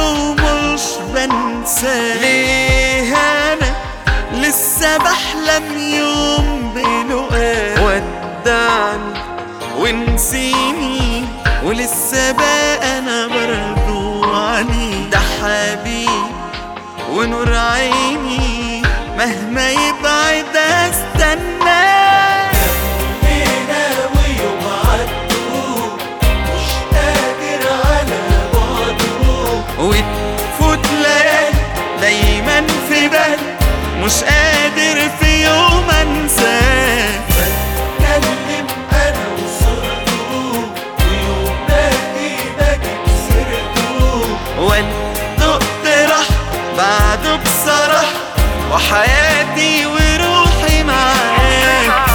ومش بنساه ليه انا لسه بحلم يوم بلقاه ودعني ونسيني ولسه بقى انا برضو عليه ده حبيب ونور عيني مهما يبعد استناه لينا ويوم عدوا مش قادر على بعده وتفوت ليالي دايما في بالي مش قادر في يوم انساه بتكلم انا وصرته ويوم باقي بجيب سيرته ودقت راح بعده بصراحة وحياتي وروحي معاك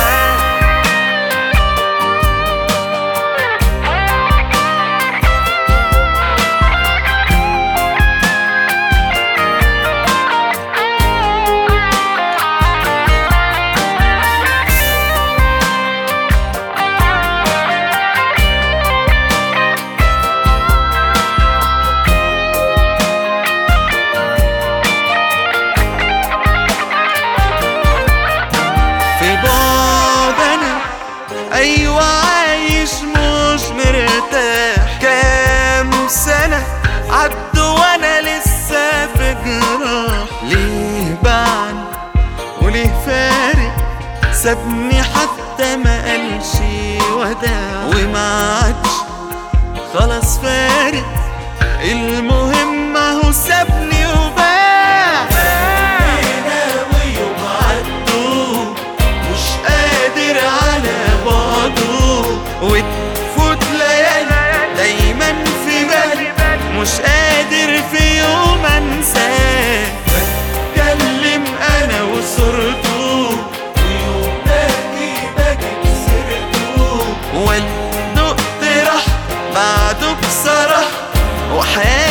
في بعد انا ايوه عايش مش مرتاح كام سنة عدوا وانا لسه في جراح ليه بعد وليه فارق سابني حتى ما قالش وداع وما عادش خلاص فارق المهم اهو سابني وباع لينا ويوم عدوا مش قادر على بعضه وتفوت ليالي دايما في بالي مش قادر في يوم انساه بتكلم انا وصرته ويوم باقي بجيب سيرته والدقت راح بعده بصراحة وحياتي